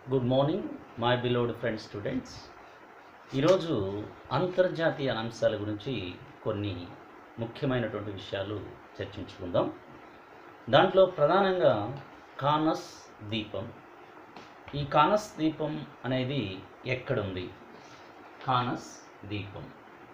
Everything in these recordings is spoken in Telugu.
good morning my beloved friend students ఈరోజు అంతర్జాతీయ అంశాల గురించి కొన్ని ముఖ్యమైనటువంటి విషయాలు చర్చించుకుందాం దాంట్లో ప్రధానంగా కానస్ దీపం ఈ కానస్ దీపం అనేది ఎక్కడుంది కానస్ దీపం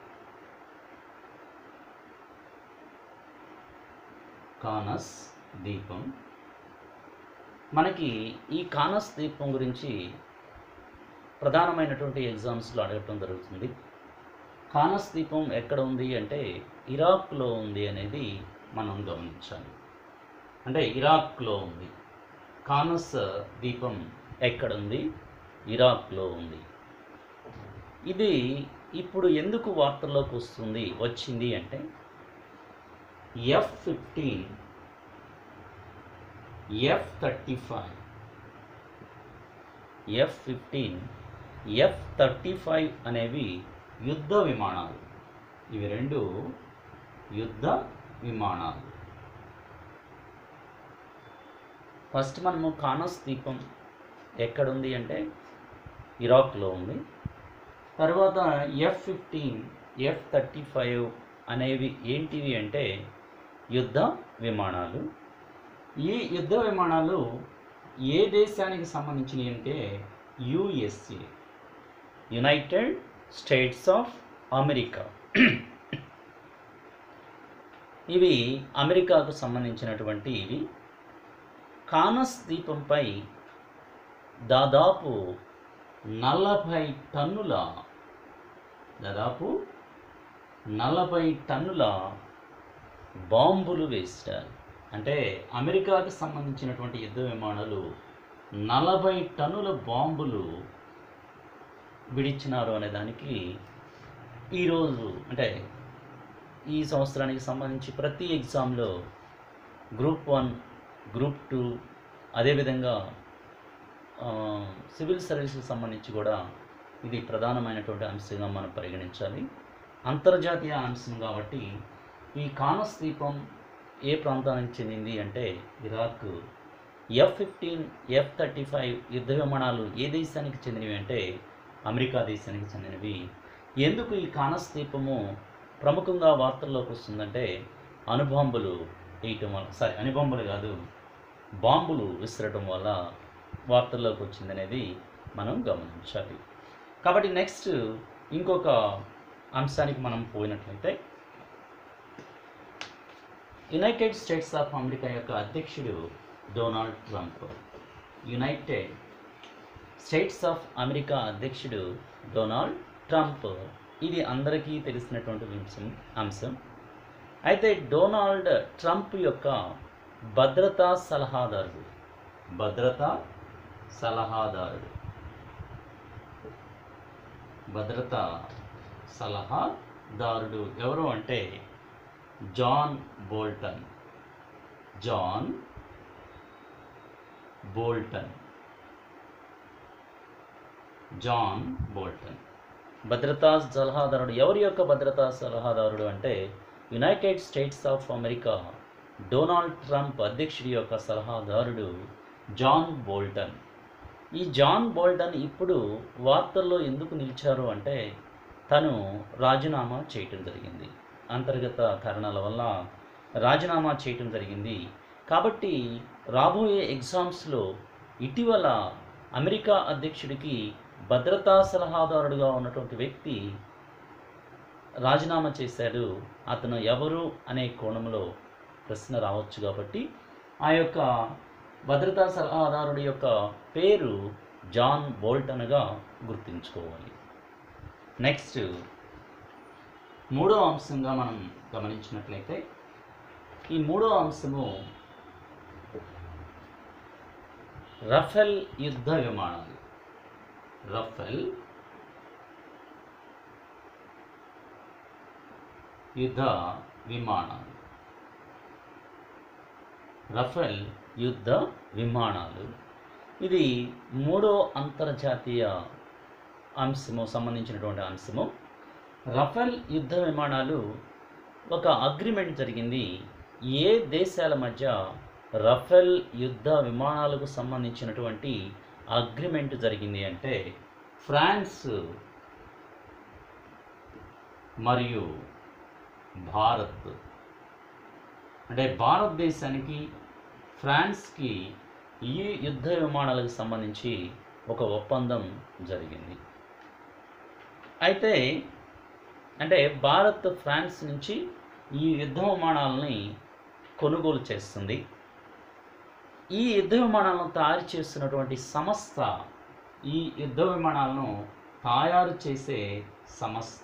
కానస్ దీపం మనకి ఈ కానస్ దీపం గురించి ప్రధానమైనటువంటి ఎగ్జామ్స్లో అడగటం జరుగుతుంది కానస్ దీపం ఎక్కడ ఉంది అంటే ఇరాక్లో ఉంది అనేది మనం గమనించాలి అంటే ఇరాక్లో ఉంది కానస్ దీపం ఎక్కడ ఉంది ఇరాక్లో ఉంది ఇది ఇప్పుడు ఎందుకు వార్తల్లోకి వస్తుంది వచ్చింది అంటే F fifteen F thirty five F fifteen F thirty five అనేవి యుద్ధ విమానాలు ఇవి రెండు యుద్ధ విమానాలు ఫస్ట్ మనము కానస్ దీపం ఎక్కడుంది అంటే ఇరాక్లో ఉంది తర్వాత F fifteen F thirty five అనేవి ఏంటివి అంటే యుద్ధ విమానాలు ఈ యుద్ధ విమానాలు ఏ దేశానికి సంబంధించినవి అంటే USA United States of America ఇవి అమెరికాకు సంబంధించినటువంటి ఇవి కానస్ దీపంపై దాదాపు నలభై టన్నుల దాదాపు నలభై టన్నుల బాంబులు వేశారు అంటే అమెరికాకి సంబంధించినటువంటి యుద్ధ విమానాలు నలభై టన్నుల బాంబులు విడిచినారు అనే దానికి ఈరోజు అంటే ఈ సంవత్సరానికి సంబంధించి ప్రతి ఎగ్జామ్లో గ్రూప్ వన్ గ్రూప్ టూ అదేవిధంగా ఆ, సివిల్ సర్వీస్కి సంబంధించి కూడా ఇది ప్రధానమైనటువంటి అంశంగా మనం పరిగణించాలి అంతర్జాతీయ అంశం కాబట్టి ఈ కానస్ దీపం ఏ ప్రాంతానికి చెందింది అంటే Iraq F fifteen F thirty five యుద్ధ విమానాలు ఏ దేశానికి చెందినవి అంటే అమెరికా దేశానికి చెందినవి ఎందుకు ఈ కానస్ దీపము ప్రముఖంగా వార్తల్లోకి వస్తుందంటే అణుబాంబులు వేయటం వల్ల సారీ అణుబాంబులు కాదు బాంబులు విసరటం వల్ల వార్తల్లోకి వచ్చిందనేది మనం గమనించాలి కాబట్టి నెక్స్ట్ ఇంకొక అంశానికి మనం పోయినట్లయితే యునైటెడ్ స్టేట్స్ ఆఫ్ అమెరికా యొక్క అధ్యక్షుడు Donald Trump United States of America అధ్యక్షుడు డొనాల్డ్ ట్రంప్ ఇది అందరికీ తెలిసినటువంటి అంశం అంశం అయితే డొనాల్డ్ ట్రంప్ యొక్క భద్రతా సలహాదారుడు భద్రతా సలహాదారుడు భద్రతా సలహాదారుడు ఎవరు అంటే John Bolton John Bolton John Bolton భద్రతా సలహాదారుడు ఎవరి యొక్క భద్రతా సలహాదారుడు అంటే United States of America Donald Trump అధ్యక్షుడి యొక్క సలహాదారుడు జాన్ బోల్టన్ ఈ జాన్ బోల్టన్ ఇప్పుడు వార్తల్లో ఎందుకు నిలిచారు అంటే తను రాజీనామా చేయటం జరిగింది అంతర్గత కారణాల వల్ల రాజీనామా చేయటం జరిగింది కాబట్టి రాబోయే ఎగ్జామ్స్లో ఇటీవల అమెరికా అధ్యక్షుడికి భద్రతా సలహాదారుడుగా ఉన్నటువంటి వ్యక్తి రాజీనామా చేశాడు అతను ఎవరు అనే కోణంలో ప్రశ్న రావచ్చు కాబట్టి ఆ యొక్క భద్రతా సలహాదారుడి యొక్క పేరు జాన్ బోల్టన్గా గుర్తుంచుకోవాలి నెక్స్ట్ మూడో అంశంగా మనం గమనించినట్లయితే ఈ మూడో అంశము రఫెల్ యుద్ధ విమానాలు రఫెల్ యుద్ధ విమానాలు రఫెల్ యుద్ధ విమానాలు ఇది మూడో అంతర్జాతీయ అంశము సంబంధించినటువంటి అంశము రఫెల్ యుద్ధ విమానాలు ఒక అగ్రిమెంట్ జరిగింది ఏ దేశాల మధ్య రఫెల్ యుద్ధ విమానాలకు సంబంధించినటువంటి అగ్రిమెంట్ జరిగింది అంటే ఫ్రాన్స్ మరియు భారత్ అంటే భారతదేశానికి ఫ్రాన్స్కి ఈ యుద్ధ విమానాలకు సంబంధించి ఒక ఒప్పందం జరిగింది అయితే అంటే భారత్ ఫ్రాన్స్ నుంచి ఈ యుద్ధ విమానాలని కొనుగోలు చేస్తుంది ఈ యుద్ధ విమానాలను తయారు చేస్తున్నటువంటి సంస్థ ఈ యుద్ధ విమానాలను తయారు చేసే సంస్థ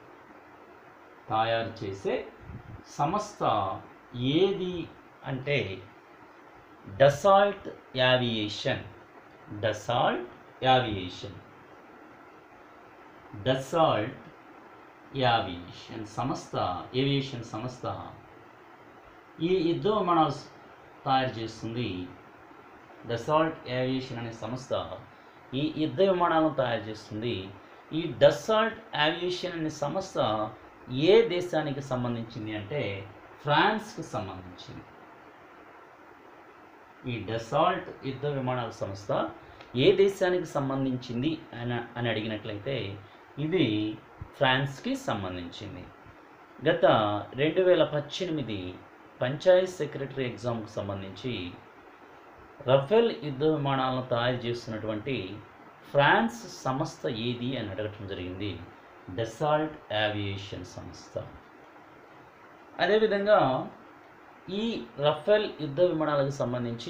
తయారు చేసే సంస్థ ఏది అంటే Dassault aviation Dassault aviation Dassault aviation సంస్థ ఏవియేషన్ సంస్థ ఈ యుద్ధ విమానాలు తయారు చేస్తుంది డసాల్ట్ ఏవియేషన్ అనే సంస్థ ఈ యుద్ధ విమానాలను తయారు చేస్తుంది ఈ డసాల్ట్ ఏవియేషన్ అనే సంస్థ ఏ దేశానికి సంబంధించింది అంటే ఫ్రాన్స్కి సంబంధించింది ఈ డసాల్ట్ యుద్ధ విమానాల సంస్థ ఏ దేశానికి సంబంధించింది అని అని అడిగినట్లయితే ఇది ఫ్రాన్స్కి సంబంధించింది గత రెండు వేల పద్దెనిమిది పంచాయత్ సెక్రటరీ ఎగ్జామ్కి సంబంధించి రఫేల్ యుద్ధ విమానాలను తయారు చేస్తున్నటువంటి ఫ్రాన్స్ సంస్థ ఏది అని అడగటం జరిగింది డెసాల్ట్ ఏవియేషన్ సంస్థ అదేవిధంగా ఈ రఫేల్ యుద్ధ విమానాలకు సంబంధించి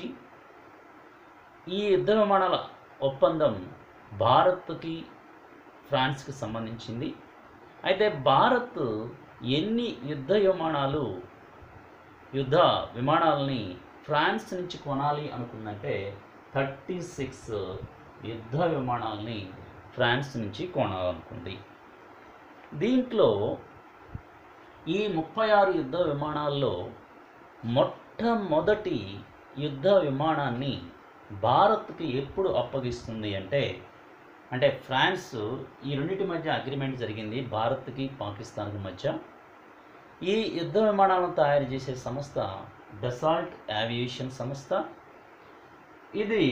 ఈ యుద్ధ విమానాల ఒప్పందం భారత్కి ఫ్రాన్స్కి సంబంధించింది అయితే భారత్ ఎన్ని యుద్ధ విమానాలు యుద్ధ విమానాలని ఫ్రాన్స్ నుంచి కొనాలి అనుకుందంటే థర్టీ సిక్స్ యుద్ధ విమానాలని ఫ్రాన్స్ నుంచి కొనాలనుకుంది దీంట్లో ఈ ముప్పై ఆరు యుద్ధ విమానాల్లో మొట్టమొదటి యుద్ధ విమానాన్ని భారత్కి ఎప్పుడు అప్పగిస్తుంది అంటే అంటే ఫ్రాన్స్ ఈ రెండింటి మధ్య అగ్రిమెంట్ జరిగింది భారత్కి పాకిస్తాన్కి మధ్య ఈ యుద్ధ విమానాలను తయారు చేసే సంస్థ డసాల్ట్ ఏవియేషన్ సంస్థ ఇది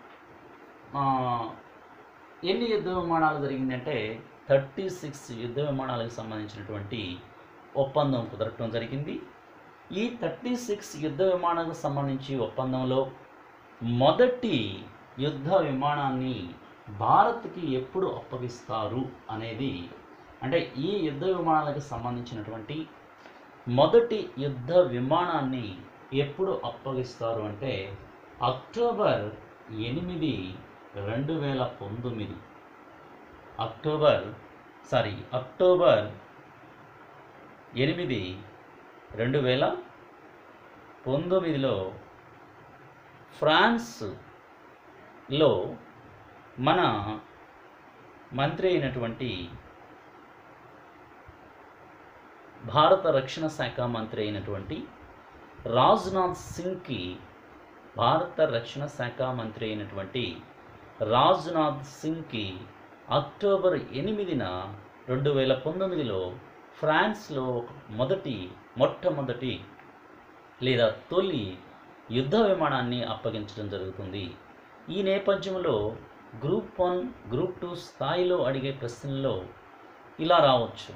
ఆ, ఎన్ని యుద్ధ విమానాలు జరిగిందంటే థర్టీ సిక్స్ యుద్ధ విమానాలకు సంబంధించినటువంటి ఒప్పందం కుదరటం జరిగింది ఈ థర్టీ సిక్స్ యుద్ధ విమానాలకు సంబంధించి ఒప్పందంలో మొదటి యుద్ధ విమానాన్ని భారత్కి ఎప్పుడు అప్పగిస్తారు అనేది అంటే ఈ యుద్ధ విమానాలకు సంబంధించినటువంటి మొదటి యుద్ధ విమానాన్ని ఎప్పుడు అప్పగిస్తారు అంటే అక్టోబర్ ఎనిమిది రెండు వేల పంతొమ్మిది అక్టోబర్ సారీ అక్టోబర్ ఎనిమిది రెండు వేల పంతొమ్మిదిలో ఫ్రాన్స్లో మన మంత్రి అయినటువంటి భారత రక్షణ శాఖ మంత్రి అయినటువంటి రాజ్నాథ్ సింగ్కి భారత రక్షణ శాఖ మంత్రి అయినటువంటి రాజ్నాథ్ సింగ్కి అక్టోబర్ ఎనిమిదిన రెండు వేల పంతొమ్మిదిలో ఫ్రాన్స్లో ఒక మొదటి మొట్టమొదటి లేదా తొలి యుద్ధ విమానాన్ని అప్పగించడం జరుగుతుంది ఈ నేపథ్యంలో గ్రూప్ వన్ గ్రూప్ టూ స్థాయిలో అడిగే ప్రశ్నల్లో ఇలా రావచ్చు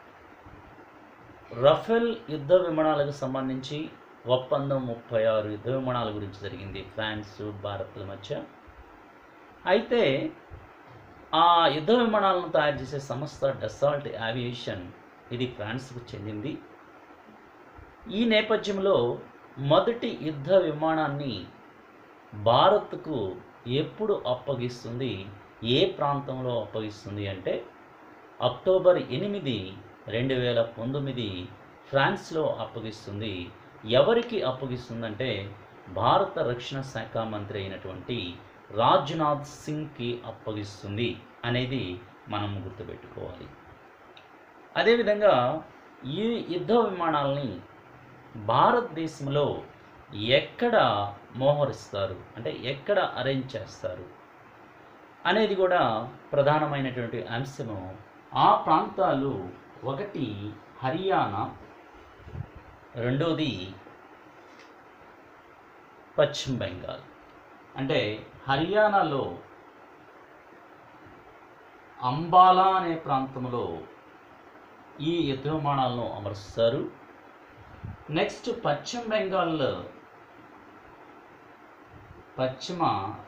రఫేల్ యుద్ధ విమానాలకు సంబంధించి ఒప్పందం ముప్పై ఆరు యుద్ధ విమానాల గురించి జరిగింది ఫ్రాన్స్ భారత్ల మధ్య అయితే ఆ యుద్ధ విమానాలను తయారు చేసే సంస్థ డసాల్ట్ ఏవియేషన్ ఇది ఫ్రాన్స్కు చెందింది ఈ నేపథ్యంలో మొదటి యుద్ధ విమానాన్ని భారత్కు ఎప్పుడు అప్పగిస్తుంది ఏ ప్రాంతంలో అప్పగిస్తుంది అంటే అక్టోబర్ ఎనిమిది రెండు వేల పంతొమ్మిది ఫ్రాన్స్లో అప్పగిస్తుంది ఎవరికి అప్పగిస్తుందంటే భారత రక్షణ శాఖ మంత్రి అయినటువంటి రాజ్నాథ్ సింగ్కి అప్పగిస్తుంది అనేది మనం గుర్తుపెట్టుకోవాలి అదేవిధంగా ఈ యుద్ధ విమానాలని భారతదేశంలో ఎక్కడ మోహరిస్తారు అంటే ఎక్కడ అరేంజ్ చేస్తారు అనేది కూడా ప్రధానమైనటువంటి అంశము ఆ ప్రాంతాలు ఒకటి హర్యానా రెండోది పశ్చిమ బెంగాల్ అంటే హర్యానాలో అంబాలా అనే ప్రాంతంలో ఈ యుద్ధ విమానాలను అమరుస్తారు నెక్స్ట్ పశ్చిమ బెంగాల్ పశ్చిమ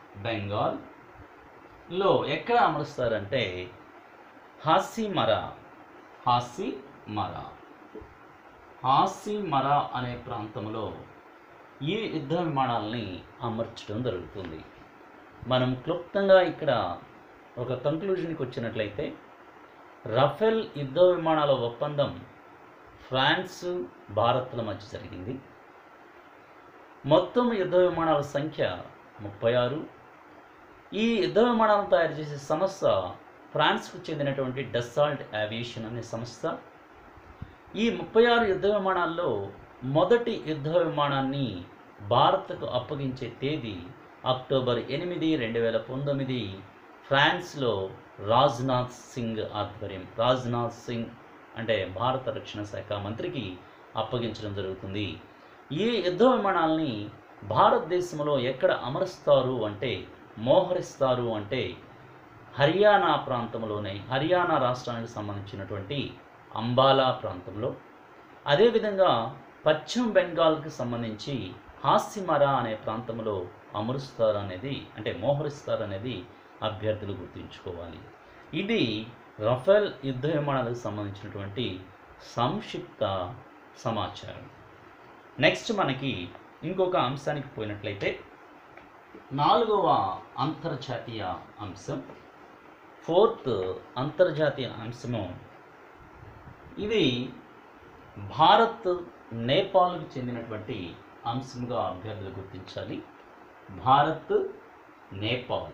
బెంగాల్లో ఎక్కడ అమరుస్తారంటే హాసిమరా హాసిమరా హాసిమరా అనే ప్రాంతంలో ఈ యుద్ధ విమానాలని అమర్చడం జరుగుతుంది మనం క్లుప్తంగా ఇక్కడ ఒక కంక్లూజన్కి వచ్చినట్లయితే రఫేల్ యుద్ధ విమానాల ఒప్పందం ఫ్రాన్స్ భారత్ల మధ్య జరిగింది మొత్తం యుద్ధ విమానాల సంఖ్య ముప్పై ఆరు ఈ యుద్ధ విమానాలను తయారు చేసే సంస్థ ఫ్రాన్స్కు చెందినటువంటి డస్సాల్ట్ ఏవియేషన్ అనే సంస్థ ఈ ముప్పై ఆరు యుద్ధ విమానాల్లో మొదటి యుద్ధ విమానాన్ని భారత్కు అప్పగించే తేదీ అక్టోబర్ ఎనిమిది రెండు వేల పంతొమ్మిది ఫ్రాన్స్లో రాజ్నాథ్ సింగ్ ఆధ్వర్యం రాజ్నాథ్ సింగ్ అంటే భారత రక్షణ శాఖ మంత్రికి అప్పగించడం జరుగుతుంది ఈ యుద్ధ విమానాల్ని భారతదేశంలో ఎక్కడ అమరుస్తారు అంటే మోహరిస్తారు అంటే హర్యానా ప్రాంతంలోనే హర్యానా రాష్ట్రానికి సంబంధించినటువంటి అంబాలా ప్రాంతంలో అదేవిధంగా పశ్చిమ బెంగాల్కి సంబంధించి హాస్యమరా అనే ప్రాంతంలో అమరుస్తారు అనేది అంటే మోహరిస్తారు అనేది అభ్యర్థులు గుర్తుంచుకోవాలి ఇది రఫేల్ యుద్ధ విమానాలకు సంబంధించినటువంటి సంక్షిప్త సమాచారం నెక్స్ట్ మనకి ఇంకొక అంశానికి పోయినట్లయితే నాలుగవ అంతర్జాతీయ అంశం ఫోర్త్ అంతర్జాతీయ అంశము ఇది భారత్ నేపాల్కి చెందినటువంటి అంశంగా అభ్యర్థులు గుర్తించాలి భారత్ నేపాల్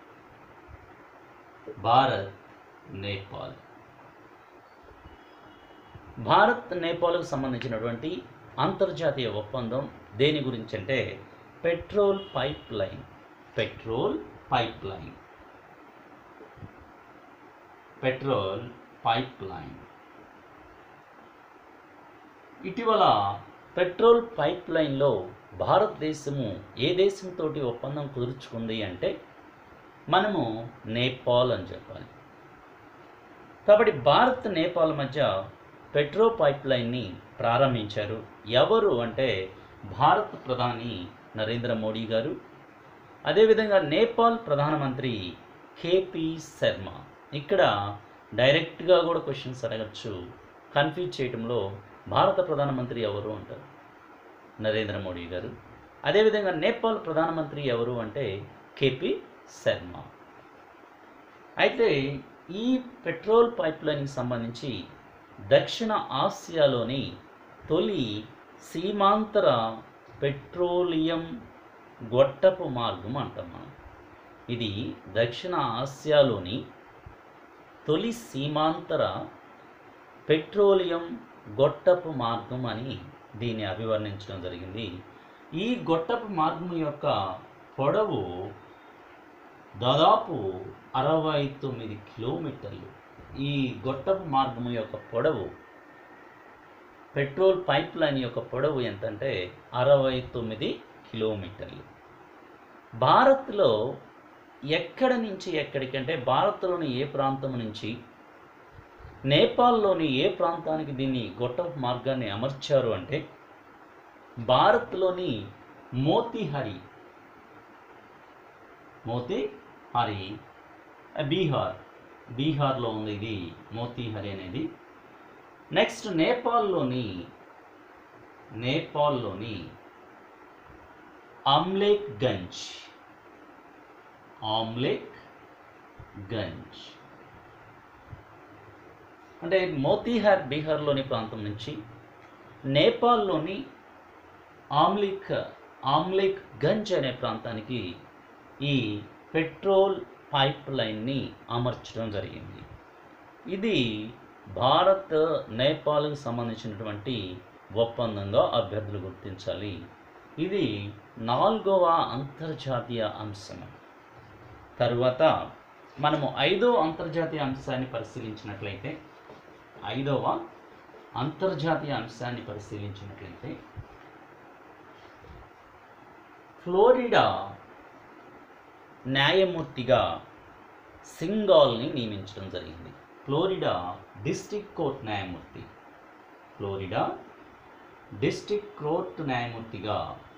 భారత్ నేపాల్ భారత్ నేపాల్కు సంబంధించినటువంటి అంతర్జాతీయ ఒప్పందం దేని గురించి అంటే petrol pipeline petrol pipeline petrol pipeline ఇటీవల పెట్రోల్ పైప్ లైన్లో భారతదేశము ఏ దేశంతో ఒప్పందం కుదుర్చుకుంది అంటే మనము నేపాల్ అని చెప్పాలి కాబట్టి భారత్ నేపాల్ మధ్య పెట్రోల్ పైప్ లైన్ని ప్రారంభించారు ఎవరు అంటే భారత్ ప్రధాని నరేంద్ర మోడీ గారు అదేవిధంగా నేపాల్ ప్రధానమంత్రి కేపీ శర్మ ఇక్కడ డైరెక్ట్గా కూడా క్వశ్చన్స్ అడగచ్చు కన్ఫ్యూజ్ చేయడంలో భారత ప్రధానమంత్రి ఎవరు అంటారు నరేంద్ర మోడీ గారు అదేవిధంగా నేపాల్ ప్రధానమంత్రి ఎవరు అంటే కేపీ శర్మ అయితే ఈ పెట్రోల్ పైప్ లైన్కి సంబంధించి దక్షిణ ఆసియాలోని తొలి సీమాంతర పెట్రోలియం గొట్టపు మార్గం అంటాం మనం ఇది దక్షిణ ఆసియాలోని తొలి సీమాంతర పెట్రోలియం గొట్టపు మార్గం అని దీన్ని అభివర్ణించడం జరిగింది ఈ గొట్టపు మార్గం యొక్క పొడవు దాదాపు అరవై తొమ్మిది కిలోమీటర్లు ఈ గొట్టపు మార్గం యొక్క పొడవు పెట్రోల్ పైప్ లైన్ యొక్క పొడవు ఎంతంటే అరవై తొమ్మిది కిలోమీటర్లు భారత్లో ఎక్కడి నుంచి ఎక్కడికంటే భారత్లోని ఏ ప్రాంతం నుంచి నేపాల్లోని ఏ ప్రాంతానికి దీన్ని గొట్టపు మార్గాన్ని అమర్చారు అంటే భారత్లోని మోతిహరి మోతిహరి బీహార్ బీహార్లో ఉంది ఇది మోతిహరి అనేది నెక్స్ట్ నేపాల్లోని నేపాల్లోని ఆమ్లేక్ గంజ్ ఆమ్లేక్ గంజ్ అంటే మోతీహార్ బీహార్లోని ప్రాంతం నుంచి నేపాల్లోని ఆమ్లిక్ ఆమ్లిక్ గంజ్ అనే ప్రాంతానికి ఈ పెట్రోల్ పైప్ లైన్ని అమర్చడం జరిగింది ఇది భారత్ నేపాల్కి సంబంధించినటువంటి ఒప్పందంగా అభ్యర్థులు గుర్తించాలి ఇది నాలుగవ అంతర్జాతీయ అంశం తరువాత మనము ఐదో అంతర్జాతీయ అంశాన్ని పరిశీలించినట్లయితే ఐదవ అంతర్జాతీయ అంశాన్ని పరిశీలించినట్లయితే ఫ్లోరిడా న్యాయమూర్తిగా సింగాల్ని నియమించడం జరిగింది ఫ్లోరిడా డిస్ట్రిక్ట్ కోర్ట్ న్యాయమూర్తి ఫ్లోరిడా డిస్ట్రిక్ట్ కోర్ట్ న్యాయమూర్తిగా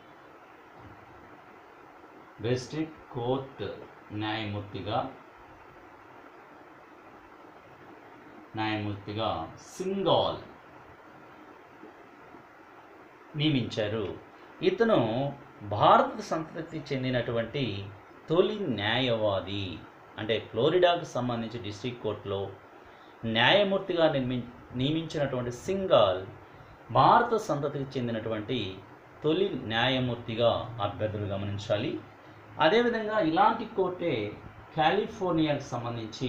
డిస్ట్రిక్ట్ కోర్ట్ న్యాయమూర్తిగా న్యాయమూర్తిగా సింగాల్ నియమించారు ఇతను భారత సంతతికి చెందినటువంటి తొలి న్యాయవాది అంటే ఫ్లోరిడాకు సంబంధించి డిస్ట్రిక్ట్ కోర్టులో న్యాయమూర్తిగా నిర్మి నియమించినటువంటి సింగాల్ భారత సంతతికి చెందినటువంటి తొలి న్యాయమూర్తిగా అభ్యర్థులు గమనించాలి అదేవిధంగా ఇలాంటి కోర్టే కాలిఫోర్నియాకు సంబంధించి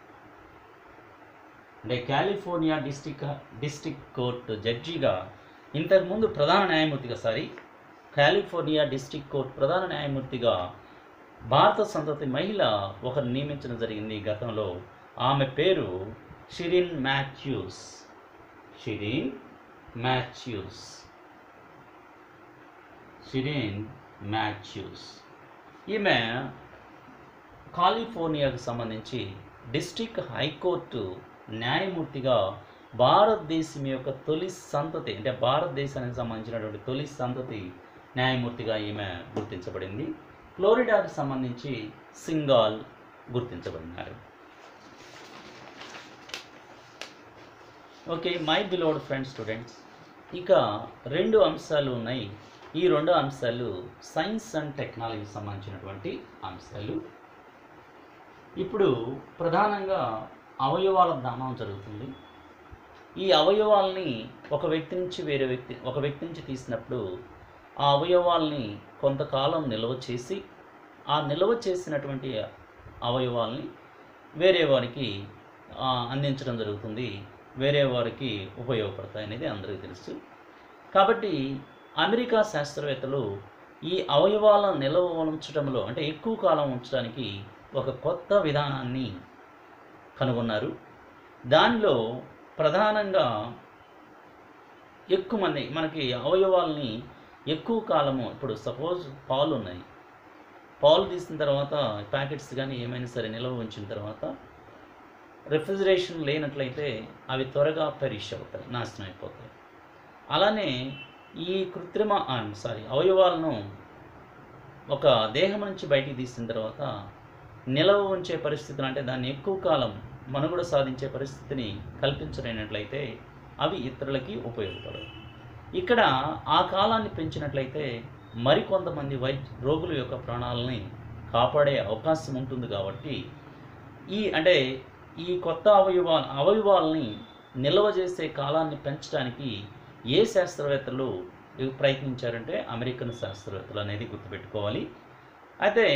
అంటే కాలిఫోర్నియా డిస్టిక్ డిస్ట్రిక్ట్ కోర్టు జడ్జిగా ఇంతకుముందు ప్రధాన న్యాయమూర్తిగా సారీ కాలిఫోర్నియా డిస్ట్రిక్ట్ కోర్ట్ ప్రధాన న్యాయమూర్తిగా భారత సంతతి మహిళ ఒకరు నియమించడం జరిగింది గతంలో ఆమె పేరు Shirin Mathews Shirin Mathews Shirin Mathews ఈమె కాలిఫోర్నియాకు సంబంధించి డిస్ట్రిక్ట్ హైకోర్టు న్యాయమూర్తిగా భారతదేశం యొక్క తొలి సంతతి అంటే భారతదేశానికి సంబంధించినటువంటి తొలి సంతతి న్యాయమూర్తిగా ఈమె గుర్తించబడింది ఫ్లోరిడాకు సంబంధించి సింగాల్ గుర్తించబడినారు okay my beloved friend students ఇక రెండు అంశాలు ఉన్నాయి ఈ రెండు అంశాలు సైన్స్ అండ్ టెక్నాలజీకి సంబంధించినటువంటి అంశాలు ఇప్పుడు ప్రధానంగా అవయవాల దానం జరుగుతుంది ఈ అవయవాల్ని ఒక వ్యక్తి నుంచి వేరే వ్యక్తి ఒక వ్యక్తి నుంచి తీసినప్పుడు ఆ అవయవాల్ని కొంతకాలం నిల్వ చేసి ఆ నిల్వ చేసినటువంటి అవయవాల్ని వేరే వారికి ఆ, అందించడం జరుగుతుంది వేరే వారికి ఉపయోగపడతాయి అనేది అందరికీ తెలుసు కాబట్టి అమెరికా శాస్త్రవేత్తలు ఈ అవయవాలను నిల్వ ఉంచడంలో అంటే ఎక్కువ కాలం ఉంచడానికి ఒక కొత్త విధానాన్ని కనుగొన్నారు దానిలో ప్రధానంగా ఎక్కువ మంది మనకి అవయవాల్ని ఎక్కువ కాలము ఇప్పుడు సపోజ్ పాలు ఉన్నాయి పాలు తీసిన తర్వాత ప్యాకెట్స్ కానీ ఏమైనా సరే నిల్వ ఉంచిన తర్వాత రెఫ్రిజిరేషన్ లేనట్లయితే అవి త్వరగా పెరిష్ అవుతాయి నాశనం అయిపోతాయి అలానే ఈ కృత్రిమ సారీ అవయవాలను ఒక దేహం నుంచి బయటికి తీసిన తర్వాత నిలవ ఉంచే పరిస్థితులు అంటే దాన్ని ఎక్కువ కాలం మనుగడ సాధించే పరిస్థితిని కల్పించలేనట్లయితే అవి ఇతరులకి ఉపయోగపడవు ఇక్కడ ఆ కాలాన్ని పెంచినట్లయితే మరికొంతమంది వైద్య రోగుల యొక్క ప్రాణాలని కాపాడే అవకాశం ఉంటుంది కాబట్టి ఈ అంటే ఈ కొత్త అవయవా అవయవాల్ని నిల్వ చేసే కాలాన్ని పెంచడానికి ఏ శాస్త్రవేత్తలు ఇవి ప్రయత్నించారంటే అమెరికన్ శాస్త్రవేత్తలు అనేది గుర్తుపెట్టుకోవాలి అయితే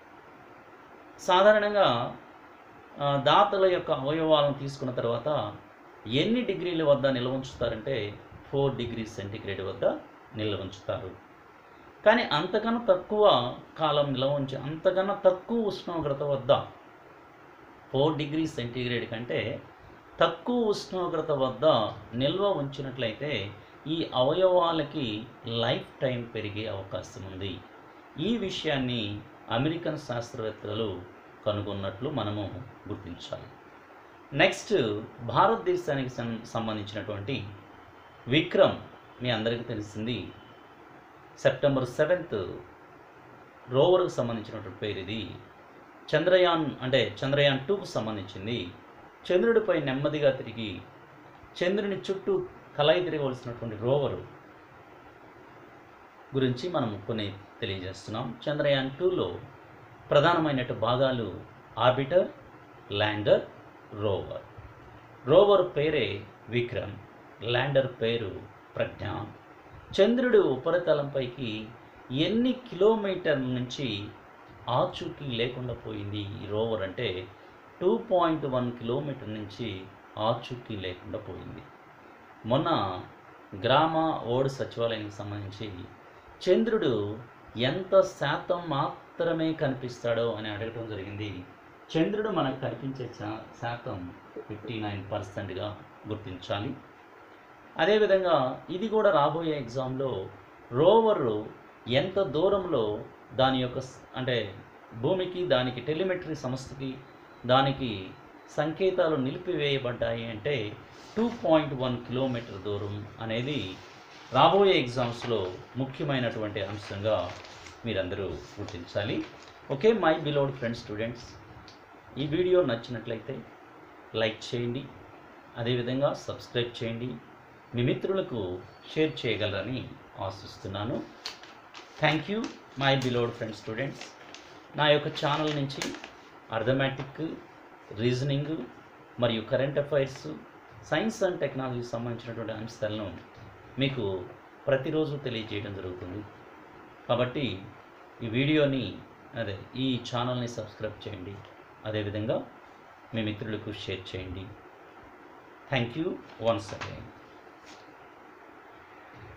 సాధారణంగా ఆ, దాతల యొక్క అవయవాలను తీసుకున్న తర్వాత ఎన్ని డిగ్రీల వద్ద నిల్వ ఉంచుతారంటే ఫోర్ డిగ్రీ సెంటిగ్రేడ్ వద్ద నిల్వ ఉంచుతారు కానీ అంతకన్నా తక్కువ కాలం నిల్వ ఉంచి అంతకన్నా తక్కువ ఉష్ణోగ్రత వద్ద ఫోర్ డిగ్రీ సెంటిగ్రేడ్ కంటే తక్కువ ఉష్ణోగ్రత వద్ద నిల్వ ఉంచినట్లయితే ఈ అవయవాలకి లైఫ్ టైం పెరిగే అవకాశం ఉంది ఈ విషయాన్ని అమెరికన్ శాస్త్రవేత్తలు కనుగొన్నట్లు మనము గుర్తించాలి నెక్స్ట్ భారతదేశానికి సం- సంబంధించినటువంటి విక్రమ్ మీ అందరికీ తెలిసింది సెప్టెంబర్ సెవెంత్ రోవర్కు సంబంధించినటువంటి పేరు ఇది చంద్రయాన్ అంటే చంద్రయాన్ టూకు సంబంధించింది చంద్రుడిపై నెమ్మదిగా తిరిగి చంద్రుని చుట్టూ కలయి తిరగవలసినటువంటి రోవరు గురించి మనం కొన్ని తెలియజేస్తున్నాం చంద్రయాన్ టూలో ప్రధానమైనటు భాగాలు ఆర్బిటర్ ల్యాండర్ రోవర్ రోవర్ పేరే విక్రమ్ ల్యాండర్ పేరు ప్రజ్ఞాన్ చంద్రుడి ఉపరితలంపైకి ఎన్ని కిలోమీటర్ల నుంచి ఆచూకీ లేకుండా పోయింది ఈ రోవర్ అంటే టూ పాయింట్ వన్ కిలోమీటర్ నుంచి ఆచూకీ లేకుండా పోయింది మొన్న గ్రామ ఓడ్ సచివాలయానికి సంబంధించి చంద్రుడు ఎంత శాతం మాత్రమే కనిపిస్తాడో అని అడగటం జరిగింది చంద్రుడు మనకు కనిపించే శా- శాతం ఫిఫ్టీ నైన్ పర్సెంట్గా గుర్తించాలి అదేవిధంగా ఇది కూడా రాబోయే ఎగ్జామ్లో రోవర్ ఎంత దూరంలో దాని యొక్క స్- అంటే భూమికి దానికి టెలిమెట్రీ సంస్థకి దానికి సంకేతాలు నిలిపివేయబడ్డాయి అంటే టూ పాయింట్ వన్ కిలోమీటర్ దూరం అనేది రాబోయే ఎగ్జామ్స్లో ముఖ్యమైనటువంటి అంశంగా మీరందరూ గుర్తించాలి okay my beloved friends students ఈ వీడియో నచ్చినట్లయితే లైక్ చేయండి అదేవిధంగా సబ్స్క్రైబ్ చేయండి మీ మిత్రులకు షేర్ చేయగలరని ఆశిస్తున్నాను thank you my beloved friends students నా యొక్క ఛానల్ నుంచి అర్థమెటిక్ రీజనింగ్ మరియు కరెంట్ అఫైర్స్ సైన్స్ అండ్ టెక్నాలజీకి సంబంధించినటువంటి అంశాలను మీకు ప్రతిరోజు తెలియజేయడం జరుగుతుంది కాబట్టి ఈ వీడియోని అదే ఈ ఛానల్ని సబ్స్క్రైబ్ చేయండి అదేవిధంగా మీ మిత్రులకు షేర్ చేయండి థ్యాంక్ యూ వన్స్ అగైన్